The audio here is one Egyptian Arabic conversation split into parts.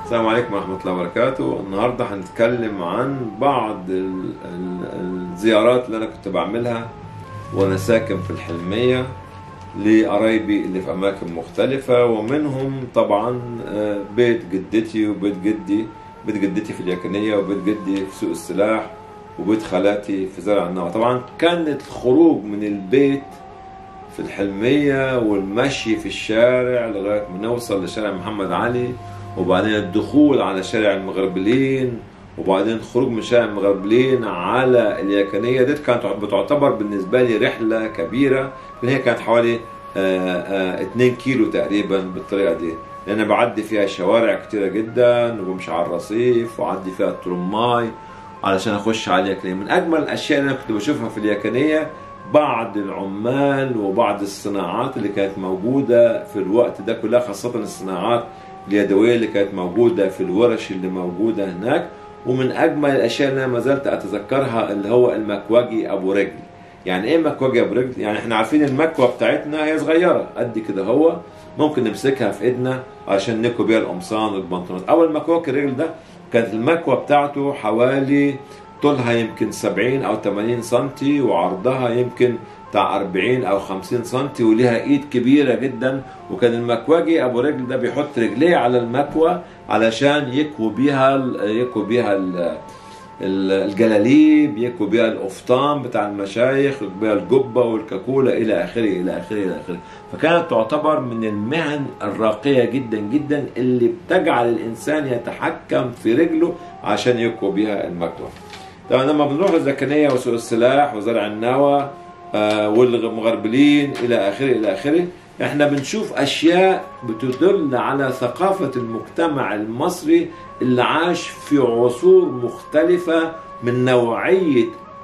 السلام عليكم ورحمة الله وبركاته النهاردة هنتكلم عن بعض ال- ال- الزيارات اللي أنا كنت بعملها وأنا ساكن في الحلمية لقرايبي اللي في أماكن مختلفة ومنهم طبعا آه، بيت جدتي وبيت جدي بيت جدتي في اليكنية وبيت جدي في سوق السلاح وبيت خالاتي في زرع النوى طبعا كانت الخروج من البيت في الحلمية والمشي في الشارع لغاية ما نوصل لشارع محمد علي وبعدين الدخول على شارع المغربلين وبعدين الخروج من شارع المغربلين على اليكنية دي كانت بتعتبر بالنسبة لي رحلة كبيرة لأن هي كانت حوالي 2 كيلو تقريبا بالطريقة دي لأن أنا بعدي فيها شوارع كتيرة جدا وبمشي على الرصيف وعدي فيها الترماي علشان أخش على اليكنية من أجمل الأشياء اللي أنا كنت بشوفها في اليكنية بعض العمال وبعض الصناعات اللي كانت موجودة في الوقت ده كلها خاصة الصناعات اليدوية اللي كانت موجودة في الورش اللي موجودة هناك ومن أجمل الأشياء اللي أنا ما زلت أتذكرها اللي هو المكواجي أبو رجل يعني إيه مكواجي أبو رجل؟ يعني إحنا عارفين المكوة بتاعتنا هي صغيرة قد كده هو ممكن نمسكها في إيدنا عشان نكوي بيها القمصان والبنطلونات أول مكواجي الرجل ده كانت المكوة بتاعته حوالي طولها يمكن 70 او 80 سنتي وعرضها يمكن بتاع 40 او 50 سنتي وليها ايد كبيره جدا وكان المكواجي ابو رجل ده بيحط رجليه على المكوى علشان يكوي بيها ال- يكوي بيها ال- ال- الجلاليب يكوي بيها القفطان بتاع المشايخ يكوي بيها الجبه والكاكوله الى اخره الى اخره الى اخره فكانت تعتبر من المهن الراقيه جدا جدا اللي بتجعل الانسان يتحكم في رجله عشان يكوي بيها المكوى طبعا لما بنروح الزكنية وسوق السلاح وزرع النوى آه، والمغربلين إلى آخره إلى آخره احنا بنشوف أشياء بتدل على ثقافة المجتمع المصري اللي عاش في عصور مختلفة من نوعية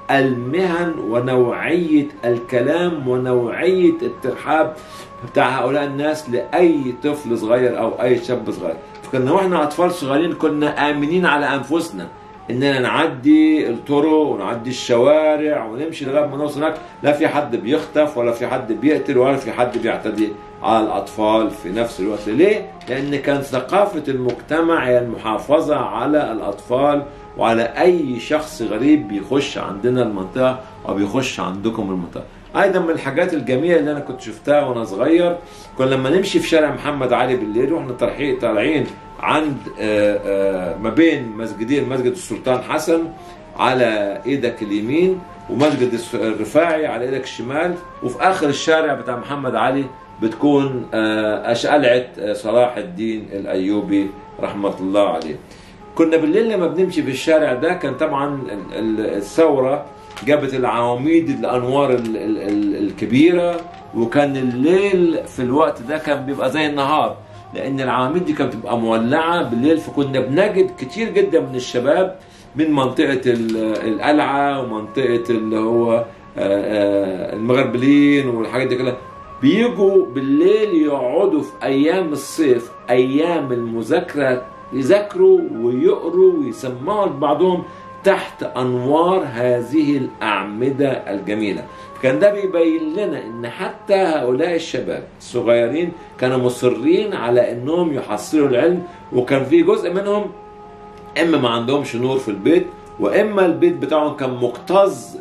المهن ونوعية الكلام ونوعية الترحاب بتاع هؤلاء الناس لأي طفل صغير أو أي شاب صغير فكنا واحنا أطفال صغيرين كنا آمنين على أنفسنا اننا نعدي الطرق ونعدي الشوارع ونمشي لغايه ما نوصل هناك لا في حد بيخطف ولا في حد بيقتل ولا في حد بيعتدي على الاطفال في نفس الوقت ليه؟ لان كان ثقافه المجتمع هي المحافظه على الاطفال وعلى اي شخص غريب بيخش عندنا المنطقه او بيخش عندكم المنطقه ايضا من الحاجات الجميله اللي انا كنت شفتها وانا صغير كنا لما نمشي في شارع محمد علي بالليل واحنا طالعين طالعين عند آه، آه، ما بين مسجدين مسجد السلطان حسن على ايدك اليمين ومسجد الس- الرفاعي على ايدك الشمال وفي اخر الشارع بتاع محمد علي بتكون آه، أش- قلعه آه، صلاح الدين الايوبي رحمه الله عليه. كنا بالليل لما بنمشي في الشارع ده كان طبعا ال- ال- الثوره جابت العواميد الانوار ال- ال- ال- الكبيره وكان الليل في الوقت ده كان بيبقى زي النهار لان العواميد دي كانت بتبقى مولعه بالليل فكنا بنجد كتير جدا من الشباب من منطقه ال- القلعه ومنطقه اللي هو آه، آه، المغربلين والحاجات دي كلها بيجوا بالليل يقعدوا في ايام الصيف ايام المذاكره يذاكروا ويقروا ويسمعوا لبعضهم تحت انوار هذه الاعمده الجميله كان ده بيبين لنا ان حتى هؤلاء الشباب الصغيرين كانوا مصرين على انهم يحصلوا العلم وكان في جزء منهم اما ما عندهمش نور في البيت واما البيت بتاعهم كان مكتظ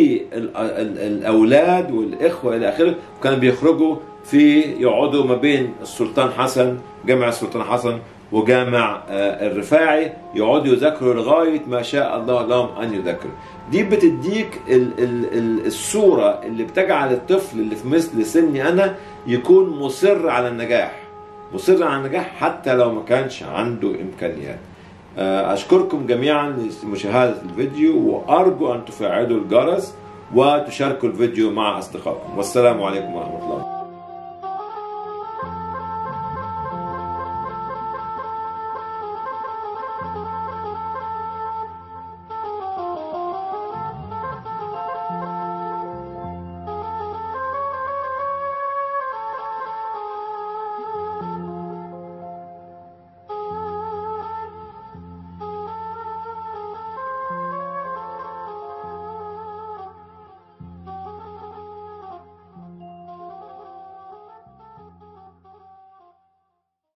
بالاولاد والاخوه الى اخره وكانوا بيخرجوا في يقعدوا ما بين السلطان حسن جامع السلطان حسن وجامع آه، الرفاعي يقعدوا يذاكروا لغايه ما شاء الله لهم ان يذاكروا دي بتديك ال ال ال الصوره اللي بتجعل الطفل اللي في مثل سني انا يكون مصر على النجاح مصر على النجاح حتى لو ما كانش عنده امكانيات آه، أشكركم جميعا لمشاهدة الفيديو وأرجو أن تفعلوا الجرس وتشاركوا الفيديو مع أصدقائكم والسلام عليكم ورحمة الله